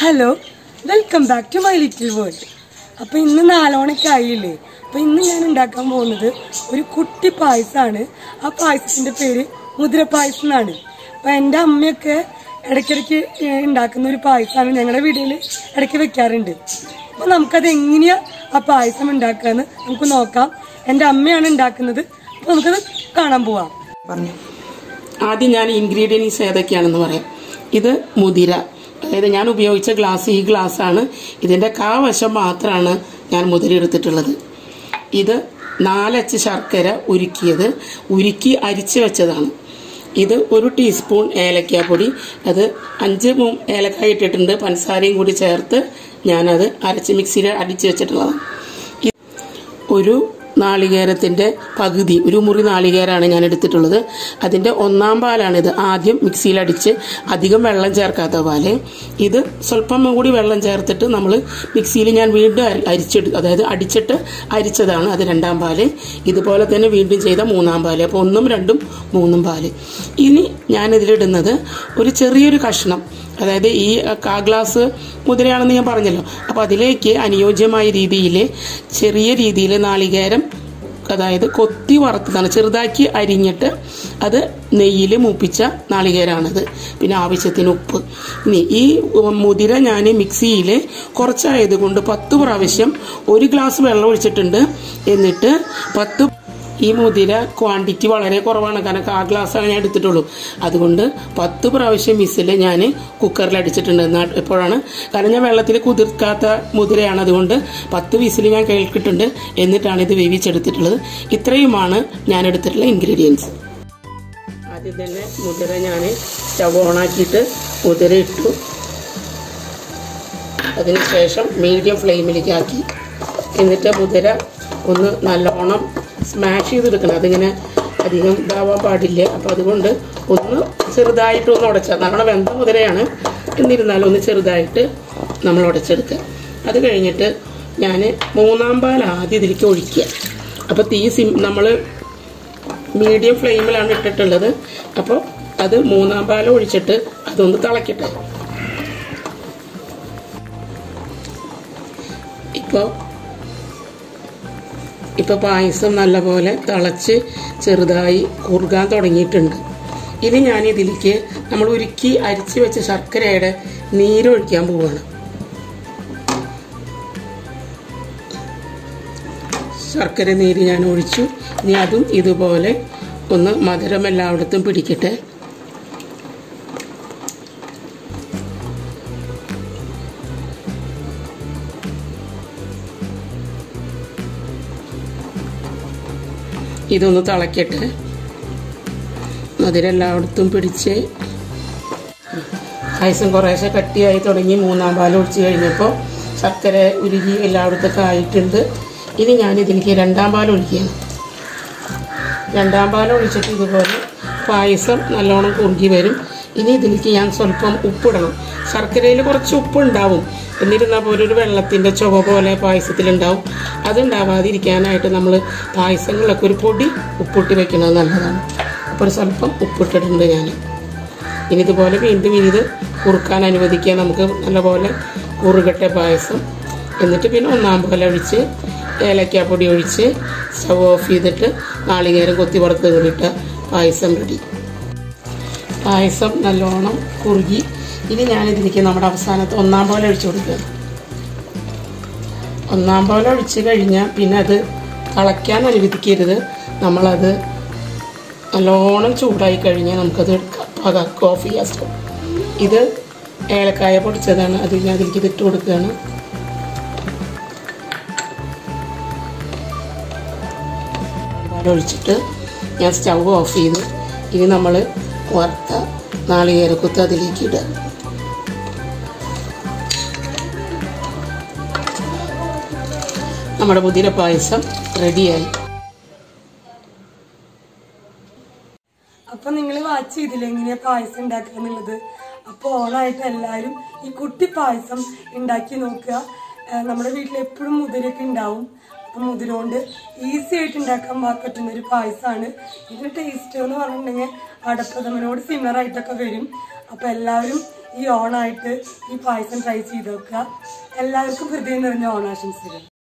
hello welcome back to my little world അപ്പൊ ഇന്ന് നാലോണൊക്കെ ആയില്ലേ അപ്പൊ ഇന്ന് ഞാൻ ഉണ്ടാക്കാൻ പോകുന്നത് ഒരു കുട്ടി പായസമാണ് ആ പായസത്തിന്റെ പേര് മുതിര പായസം എന്നാണ് അപ്പൊ എൻ്റെ അമ്മയൊക്കെ ഇടയ്ക്കിടയ്ക്ക് ഏഹ്, ഉണ്ടാക്കുന്ന ഒരു പായസമാണ് ഞങ്ങളുടെ വീട്ടിൽ ഇടയ്ക്ക് വെക്കാറുണ്ട് അപ്പൊ നമുക്കത് എങ്ങനെയാ ആ പായസം ഉണ്ടാക്കാന്ന് നമുക്ക് നോക്കാം എൻ്റെ അമ്മയാണ് ഉണ്ടാക്കുന്നത് അപ്പൊ നമുക്കത് കാണാൻ പോവാം പറഞ്ഞു ആദ്യം ഞാൻ ഇൻഗ്രീഡിയൻസ് ഏതൊക്കെയാണെന്ന് പറയാം ഇത് മുതിര അതായത് ഞാൻ ഉപയോഗിച്ച ഗ്ലാസ് ഈ ഗ്ലാസ് ആണ് ഇതിന്റെ കാവശം മാത്രമാണ് ഞാൻ മുതിര എടുത്തിട്ടുള്ളത് ഇത് നാലച്ച് ശർക്കര ഉരുക്കിയത് ഉരുക്കി അരിച്ചു വെച്ചതാണ് ഇത് ഒരു ടീസ്പൂൺ ഏലക്കാപ്പൊടി അത് അഞ്ച് മൂ- ഏലക്കായ ഇട്ടിട്ടുണ്ട് പഞ്ചസാരയും കൂടി ചേർത്ത് ഞാനത് അരച്ച് മിക്സിയിൽ അടിച്ചു വെച്ചിട്ടുള്ളതാണ് ഒരു നാളികേരത്തിന്റെ പകുതി ഒരു മുറി നാളികേരാണ് ഞാൻ എടുത്തിട്ടുള്ളത് അതിന്റെ ഒന്നാം പാലാണിത് ആദ്യം മിക്സിയിൽ അടിച്ച് അധികം വെള്ളം ചേർക്കാത്ത പാല് ഇത് സ്വല്പം കൂടി വെള്ളം ചേർത്തിട്ട് നമ്മൾ മിക്സിയിൽ ഞാൻ വീണ്ടും അരി- അരിച്ചെടു അതായത് അടിച്ചിട്ട് അരിച്ചതാണ് അത് രണ്ടാം പാല് ഇതുപോലെ തന്നെ വീണ്ടും ചെയ്ത മൂന്നാം പാല് അപ്പോൾ ഒന്നും രണ്ടും മൂന്നും പാല് ഇനി ഞാൻ ഇതിലിടുന്നത് ഒരു ചെറിയൊരു കഷ്ണം അതായത് ഈ കാ ഗ്ലാസ് മുദ്രയാണെന്ന് ഞാൻ പറഞ്ഞല്ലോ അപ്പൊ അതിലേക്ക് അനുയോജ്യമായ രീതിയിൽ ചെറിയ രീതിയിൽ നാളികേരം അതായത് കൊത്തി വറുത്തതാണ് ചെറുതാക്കി അരിഞ്ഞിട്ട് അത് നെയ്യിൽ മൂപ്പിച്ച നാളികേരാണിത് പിന്നെ ആവശ്യത്തിന് ഉപ്പ് ഇനി ഈ മുതിര ഞാൻ മിക്സിയിൽ കുറച്ചായതുകൊണ്ട് പത്ത് പ്രാവശ്യം ഒരു ഗ്ലാസ് വെള്ളം ഒഴിച്ചിട്ടുണ്ട് എന്നിട്ട് പത്ത് ഈ മുതിര ക്വാണ്ടിറ്റി വളരെ കുറവാണ് കാരണം ആ ഗ്ലാസ്സാണ് ഞാൻ എടുത്തിട്ടുള്ളൂ അതുകൊണ്ട് പത്ത് പ്രാവശ്യം വിസിൽ ഞാൻ കുക്കറിൽ അടിച്ചിട്ടുണ്ട് എന്നാൽ എപ്പോഴാണ് കാരണം ഞാൻ വെള്ളത്തിൽ കുതിർക്കാത്ത മുതിരയാണ് അതുകൊണ്ട് പത്ത് വിസിൽ ഞാൻ കേൾക്കിട്ടുണ്ട് എന്നിട്ടാണ് ഇത് വേവിച്ചെടുത്തിട്ടുള്ളത് ഇത്രയുമാണ് ഞാൻ എടുത്തിട്ടുള്ള ഇൻഗ്രീഡിയൻസ് ആദ്യം തന്നെ മുതിര ഞാൻ സ്റ്റവ് ഓണാക്കിയിട്ട് മുതിര ഇട്ടു അതിനുശേഷം മീഡിയം ഫ്ലെയിമിലേക്ക് ആക്കി എന്നിട്ട് മുതിര ഒന്ന് നല്ലോണം സ്മാഷ് ചെയ്തെടുക്കണം അതിങ്ങനെ അധികം ഇതാവാൻ പാടില്ല അപ്പം അതുകൊണ്ട് ഒന്ന് ചെറുതായിട്ട് ഒന്ന് ഉടച്ചാൽ നല്ലോണം വെന്ത മുതിരയാണ് എന്നിരുന്നാലും ഒന്ന് ചെറുതായിട്ട് നമ്മൾ ഉടച്ചെടുക്കുക അത് കഴിഞ്ഞിട്ട് ഞാൻ മൂന്നാം പാൽ ആദ്യം ഇതിലേക്ക് ഒഴിക്കുക അപ്പോൾ തീ സിം നമ്മൾ മീഡിയം ഫ്ലെയിമിലാണ് ഇട്ടിട്ടുള്ളത് അപ്പോൾ അത് മൂന്നാം പാൽ ഒഴിച്ചിട്ട് അതൊന്ന് തിളക്കട്ടെ ഇപ്പോൾ ഇപ്പോൾ പായസം നല്ലപോലെ തിളച്ച് ചെറുതായി കുറുകാൻ തുടങ്ങിയിട്ടുണ്ട് ഇനി ഞാൻ ഇതിലേക്ക് നമ്മൾ ഉരുക്കി അരിച്ചു വെച്ച ശർക്കരയുടെ നീരൊഴിക്കാൻ പോവാണ് ശർക്കര നീര് ഞാൻ ഒഴിച്ചു ഇനി അതും ഇതുപോലെ ഒന്ന് മധുരം എല്ലായിടത്തും പിടിക്കട്ടെ ഇതൊന്ന് തിളക്കട്ടെ മധുരം എല്ലായിടത്തും പിടിച്ച് പായസം കുറേശ്ശെ കട്ടിയായി തുടങ്ങി മൂന്നാം പാൽ ഒഴിച്ച് കഴിഞ്ഞപ്പോൾ ശർക്കര ഉരുകി എല്ലായിടത്തൊക്കെ ആയിട്ടുണ്ട് ഇനി ഞാൻ ഇതിലേക്ക് രണ്ടാം പാൽ ഒഴിക്കുകയാണ് രണ്ടാം പാൽ ഒഴിച്ചിട്ട് ഇതുപോലെ പായസം നല്ലോണം കുറുകി വരും ഇനി ഇതിലേക്ക് ഞാൻ സ്വല്പം ഉപ്പിടണം ശർക്കരയിൽ കുറച്ച് ഉപ്പുണ്ടാവും എന്നിരുന്നാൽ പോലും ഒരു വെള്ളത്തിൻ്റെ ചുവ പോലെ പായസത്തിലുണ്ടാവും അതുണ്ടാവാതിരിക്കാനായിട്ട് നമ്മൾ പായസങ്ങളിലൊക്കെ ഒരു പൊടി ഉപ്പിട്ട് വെക്കുന്നത് നല്ലതാണ് അപ്പോൾ ഒരു സ്വല്പം ഉപ്പിട്ടിട്ടുണ്ട് ഞാൻ ഇനി ഇതുപോലെ വീണ്ടും ഇനി ഇത് കുറുക്കാൻ അനുവദിക്കുക നമുക്ക് നല്ലപോലെ കുറുകട്ടെ പായസം എന്നിട്ട് പിന്നെ ഒന്നാം പോലെ ഒഴിച്ച് ഏലക്കാപ്പൊടി ഒഴിച്ച് സ്റ്റവ് ഓഫ് ചെയ്തിട്ട് നാളികേരം കൊത്തി പുറത്ത് കയറിയിട്ട് പായസം റെഡി പായസം നല്ലോണം കുറുകി ഇനി ഞാനിതിലേക്ക് നമ്മുടെ അവസാനത്ത് ഒന്നാം പോലെ ഒഴിച്ചു കൊടുക്കുക ഒന്നാം പോലെ ഒഴിച്ച് കഴിഞ്ഞാൽ പിന്നെ അത് തിളയ്ക്കാൻ അനുവദിക്കരുത് നമ്മളത് നല്ലോണം ചൂടായി കഴിഞ്ഞാൽ നമുക്കത് എടുക്കാം പാകാക്കാം ഓഫ് ചെയ്യാം സ്റ്റവ് ഇത് ഏലക്കായ പൊടിച്ചതാണ് അത് ഞാൻ അതിലേക്ക് ഇതിട്ട് കൊടുക്കുകയാണ് പാൽ ഒഴിച്ചിട്ട് ഞാൻ സ്റ്റവ് ഓഫ് ചെയ്ത് ഇനി നമ്മൾ വറുത്ത നാളികേരക്കുത്ത് അതിലേക്ക് ഇടുക നമ്മുടെ പുതിന പായസം റെഡിയായി അപ്പൊ നിങ്ങൾ വാച്ച് ചെയ്തില്ലേ എങ്ങനെയാ പായസം ഉണ്ടാക്കുക എന്നുള്ളത് അപ്പൊ ഓണായിട്ട് എല്ലാവരും ഈ കുട്ടി പായസം ഉണ്ടാക്കി നോക്കുക ആ, നമ്മുടെ വീട്ടിൽ എപ്പോഴും മുതിരൊക്കെ ഉണ്ടാവും അപ്പൊ മുതിര കൊണ്ട് ഈസി ആയിട്ട് ഉണ്ടാക്കാൻ പാ- പറ്റുന്ന ഒരു പായസമാണ് ഇതിന്റെ ടേസ്റ്റ് എന്ന് പറഞ്ഞിട്ടുണ്ടെങ്കിൽ അടപ്രഥമനോട് സിമിലർ ആയിട്ടൊക്കെ വരും അപ്പൊ എല്ലാവരും ഈ ഓണായിട്ട് ഈ പായസം ട്രൈ ചെയ്ത് നോക്കുക എല്ലാവർക്കും ഹൃദയം നിറഞ്ഞ ഓണാശംസകൾ